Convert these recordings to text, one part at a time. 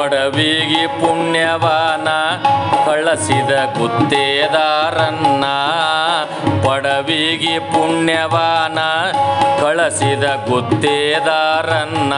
ಪಡವಿಗಿ ಪುಣ್ಯವಾನ ಕಳಸಿದ ಗುತ್ತೇದಾರನ್ನ ಪಡವಿಗಿ ಪುಣ್ಯವಾನ ಕಳಸಿದ ಗುತ್ತೇದಾರನ್ನ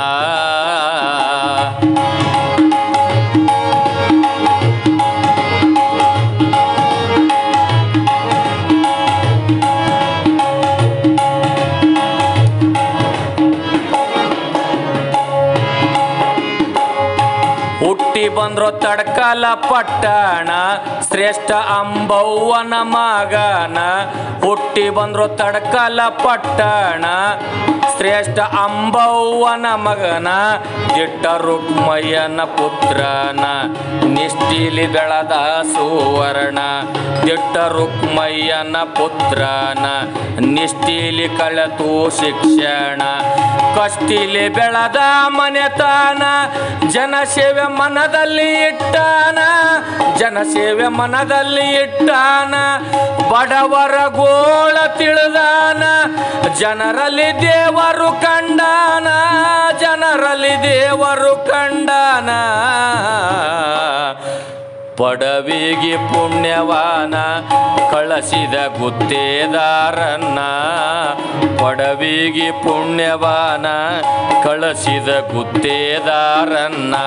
ಹುಟ್ಟಿ ಬಂದ್ರು ತಡ್ಕಲ ಪಟ್ಟಣ ಶ್ರೇಷ್ಠ ಅಂಬವ್ವನ ಮಗನ ಹುಟ್ಟಿ ಬಂದ್ರು ತಡ್ಕಲ ಪಟ್ಟಣ ಶ್ರೇಷ್ಠ ಅಂಬವ್ವನ ಮಗನ ದಿಟ್ಟ ರುಕ್ಮಯ್ಯನ ಪುತ್ರನ ನಿಷ್ಠಿಲಿ ಬೆಳೆದ ಸುವರ್ಣ ದಿಟ್ಟ ರುಕ್ಮಯ್ಯನ ಪುತ್ರನ ನಿಷ್ಠಿಲಿ ಕಳೆತು ಶಿಕ್ಷಣ ಕಷ್ಟಿಲಿ ಬೆಳೆದ ಮನೆತಾನ ಜನಸೇವೆ ಮನದಲ್ಲಿ ಇಟ್ಟಾನ ಜನಸೇವೆ ಮನದಲ್ಲಿ ಇಟ್ಟಾನ ಬಡವರ ಗೋಳ ತಿಳಿದಾನ ಜನರಲ್ಲಿ ದೇವರು ಕಂಡಾನ ಜನರಲ್ಲಿ ದೇವರು ಕಂಡಾನ ಪಡವಿಗಿ ಪುಣ್ಯವಾನ ಕಳಸಿದ ಗುತ್ತೇದಾರನ್ನ ಪಡವಿಗಿ ಪುಣ್ಯವಾನ ಕಳಸಿದ ಗುತ್ತೇದಾರನ್ನ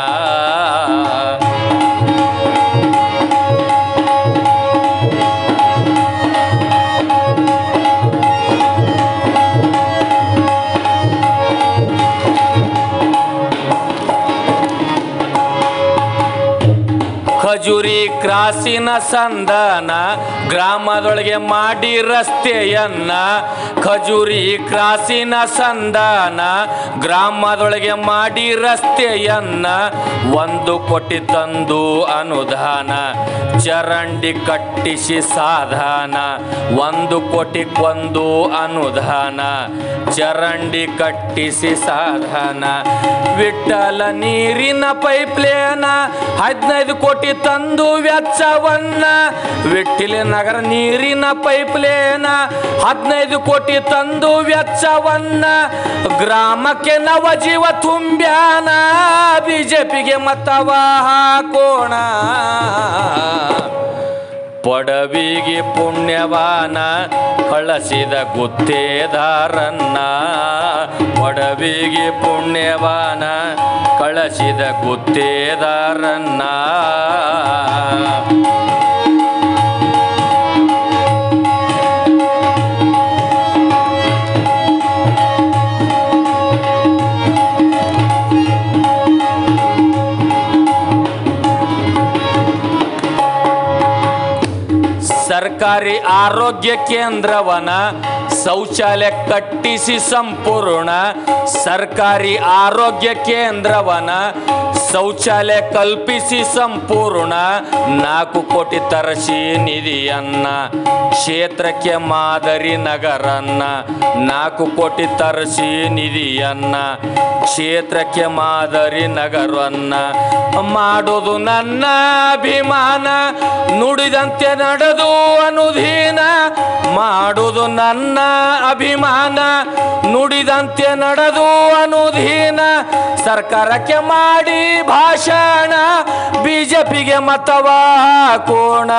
ಖಜೂರಿ ಕ್ರಾಸಿನ ಸಂಧಾನ ಗ್ರಾಮದೊಳಗೆ ಮಾಡಿ ರಸ್ತೆಯನ್ನ ಖಜೂರಿ ಕ್ರಾಸಿನ ಸಂಧಾನ ಗ್ರಾಮದೊಳಗೆ ಮಾಡಿ ರಸ್ತೆಯನ್ನ ಒಂದು ಕೋಟಿ ತಂದು ಅನುದಾನ ಚರಂಡಿ ಕಟ್ಟಿಸಿ ಸಾಧಾನ ಒಂದು ಕೋಟಿಗೊಂದು ಅನುದಾನ ಚರಂಡಿ ಕಟ್ಟಿಸಿ ಸಾಧಾನ ವಿಠಲ ನೀರಿನ ಪೈಪ್ಲೇನ ಹದಿನೈದು ಕೋಟಿ ತಂದು ವೆಚ್ಚವನ್ನ ವಿಠಿಲಿ ನಗರ ನೀರಿನ ಪೈಪ್ಲೇನ ಹದಿನೈದು ಕೋಟಿ ತಂದು ವೆಚ್ಚವನ್ನ ಗ್ರಾಮಕ್ಕೆ ನವಜೀವ ತುಂಬ್ಯಾನ ಬಿಜೆಪಿಗೆ ಮತವ ಹಾಕೋಣ ಪಡವಿಗೆ ಪುಣ್ಯವಾನ ಕಳಸಿದ ಗುತ್ತೇದಾರನ್ನ ಪಡವಿಗೆ ಪುಣ್ಯವಾನ ಕಳಸಿದ ಗುತ್ತೇದಾರನ್ನ ಸರ್ಕಾರಿ ಆರೋಗ್ಯ ಕೇಂದ್ರವನ ಶೌಚಾಲಯ ಕಟ್ಟಿಸಿ ಸಂಪೂರ್ಣ ಸರ್ಕಾರಿ ಆರೋಗ್ಯ ಕೇಂದ್ರವನ ಶೌಚಾಲಯ ಕಲ್ಪಿಸಿ ಸಂಪೂರ್ಣ ನಾಲ್ಕು ಕೋಟಿ ತರಸಿ ನಿಧಿಯನ್ನ ಕ್ಷೇತ್ರಕ್ಕೆ ಮಾದರಿ ನಗರನ್ನ ನಾಲ್ಕು ಕೋಟಿ ತರಸಿ ನಿಧಿಯನ್ನ ಕ್ಷೇತ್ರಕ್ಕೆ ಮಾದರಿ ನಗರನ್ನ ಮಾಡೋದು ನನ್ನ ಅಭಿಮಾನ ನುಡಿದಂತೆ ನಡೆದು ಅನುದೀನ ಮಾಡುವುದು ನನ್ನ ಅಭಿಮಾನ ನುಡಿದಂತೆ ನಡೆದು ಅನುದೀನ ಸರ್ಕಾರಕ್ಕೆ ಮಾಡಿ ಭಾಷಣ ಬಿಜೆಪಿಗೆ ಮತವ ಹಾಕೋಣ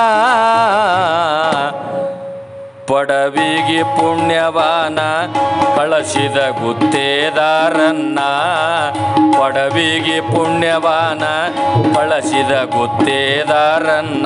ಪಡವಿಗೆ ಪುಣ್ಯವಾನ ಕಳಸಿದ ಗುತ್ತೇದಾರನ್ನ ಪಡವಿಗೆ ಪುಣ್ಯವಾನ ಕಳಸಿದ ಗುತ್ತೇದಾರನ್ನ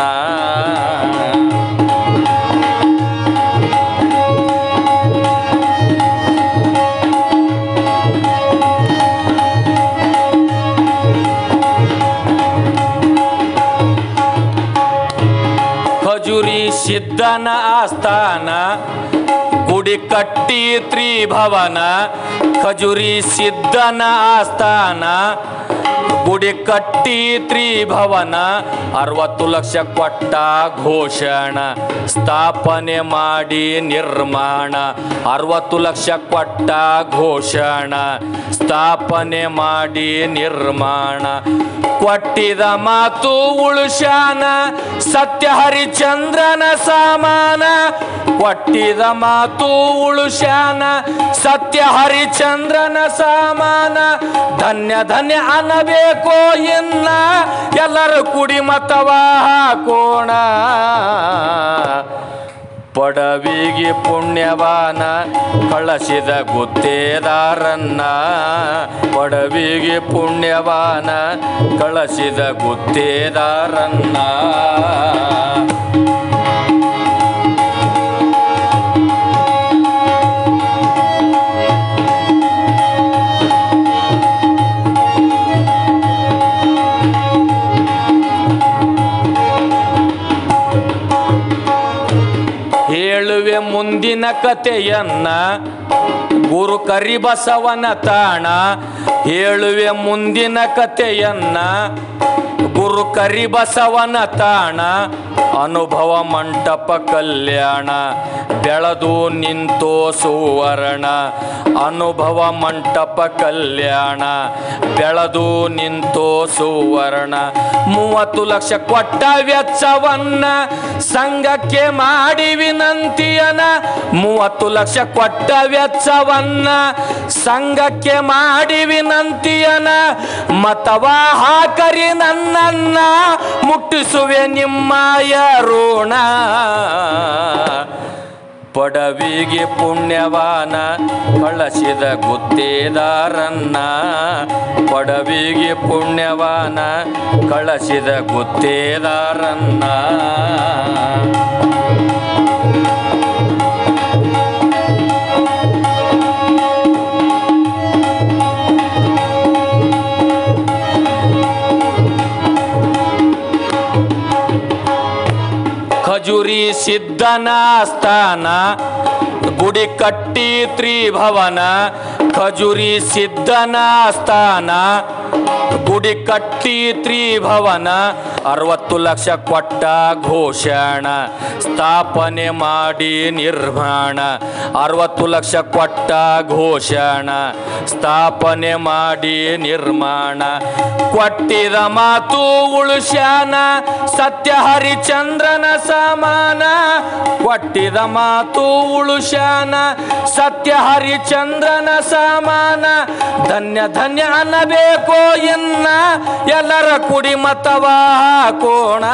ಖಜುರಿ ಸಿದ್ಧನ ಆಸ್ಥಾನ ಗುಡಿ ಕಟ್ಟಿ ತ್ರಿಭವನ ಖಜುರಿ ಸಿದ್ಧನ ಆಸ್ಥಾನ ಗುಡಿ ಕಟ್ಟಿ ತ್ರಿಭವನ ಅರವತ್ತು ಲಕ್ಷ ಕೊಟ್ಟ ಘೋಷಣ ಸ್ಥಾಪನೆ ಮಾಡಿ ನಿರ್ಮಾಣ ಅರವತ್ತು ಲಕ್ಷ ಕೊಟ್ಟ ಘೋಷಣ ಸ್ಥಾಪನೆ ಮಾಡಿ ನಿರ್ಮಾಣ ಕೊಟ್ಟಿದ ಮಾತು ಉಳುಶಾನ ಸತ್ಯ ಹರಿಚಂದ್ರನ ಸಾಮಾನ ಕೊಟ್ಟಿದ ಮಾತು ಉಳುಶಾನ ಸತ್ಯ ಹರಿಚಂದ್ರನ ಸಾಮಾನ ಧನ್ಯ ಧನ್ಯ ಅನ್ನಬೇಕು ಅನ್ನಬೇಕೋ ಇನ್ನ ಎಲ್ಲರೂ ಕುಡಿ ಮತವ ಹಾಕೋಣ ಪಡವಿಗೆ ಪುಣ್ಯವಾನ ಕಳಸಿದ ಗುತ್ತೇದಾರನ್ನ ಪಡವಿಗೆ ಪುಣ್ಯವಾನ ಕಳಸಿದ ಗುತ್ತೇದಾರನ್ನ ಹೇಳುವೆ ಮುಂದಿನ ಕಥೆಯನ್ನ ಗುರು ಕರಿಬಸವನ ತಾಣ ಹೇಳುವೆ ಮುಂದಿನ ಕಥೆಯನ್ನ ಗುರು ಕರಿಬಸವನ ತಾಣ ಅನುಭವ ಮಂಟಪ ಕಲ್ಯಾಣ ಬೆಳೆದು ನಿಂತೋ ಸುವರ್ಣ ಅನುಭವ ಮಂಟಪ ಕಲ್ಯಾಣ ಬೆಳೆದು ನಿಂತೋ ಸುವರ್ಣ ಮೂವತ್ತು ಲಕ್ಷ ಕೊಟ್ಟ ವೆಚ್ಚವನ್ನ ಸಂಘಕ್ಕೆ ಮಾಡಿ ವಿನಂತಿಯನ ಮೂವತ್ತು ಲಕ್ಷ ಕೊಟ್ಟ ವೆಚ್ಚವನ್ನ ಸಂಘಕ್ಕೆ ಮಾಡಿ ವಿನಂತಿಯನ ಮತವ ಹಾಕರಿ ನನ್ನನ್ನ ಮುಟ್ಟಿಸುವೆ ನಿಮ್ಮಯ ಋಣ ಪಡವಿಗೆ ಪುಣ್ಯವಾನ ಕಳಸಿದ ಗುತ್ತೇದಾರನ್ನ ಪಡವಿಗೆ ಪುಣ್ಯವಾನ ಕಳಸಿದ ಗುತ್ತೇದಾರನ್ನ ಖಜುರಿ ಸಿದ್ಧನ ಸ್ಥಾನ ಗುಡಿ ಕಟ್ಟಿ ತ್ರಿಭವನ ಖಜುರಿ ಸಿದ್ಧನ ಸ್ಥಾನ ಗುಡಿ ಕಟ್ಟಿ ತ್ರಿಭವನ ಅರವತ್ತು ಲಕ್ಷ ಕೊಟ್ಟ ಘೋಷಣ ಸ್ಥಾಪನೆ ಮಾಡಿ ನಿರ್ಮಾಣ ಅರವತ್ತು ಲಕ್ಷ ಕೊಟ್ಟ ಘೋಷಣ ಸ್ಥಾಪನೆ ಮಾಡಿ ನಿರ್ಮಾಣ ಕೊಟ್ಟಿದ ಮಾತು ಉಳುಶ್ಯಾನ ಸತ್ಯ ಹರಿಚಂದ್ರನ ಸಮಾನ ಕೊಟ್ಟಿದ ಮಾತು ಉಳುಶ್ಯಾನ ಸತ್ಯ ಹರಿಚಂದ್ರನ ಸಮಾನ ಧನ್ಯ ಧನ್ಯ ಅನ್ನಬೇಕೋ ಎನ್ನ ಎಲ್ಲರ ಕುಡಿ ಮತವ ಹಾಕೋಣ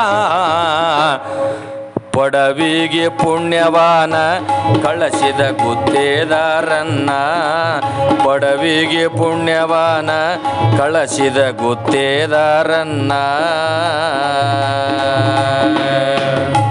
ಪಡವಿಗೆ ಪುಣ್ಯವಾನ ಕಳಸಿದ ಗುತ್ತೇದಾರನ್ನ ಪಡವಿಗೆ ಪುಣ್ಯವಾನ ಕಳಸಿದ ಗುತ್ತೇದಾರನ್ನ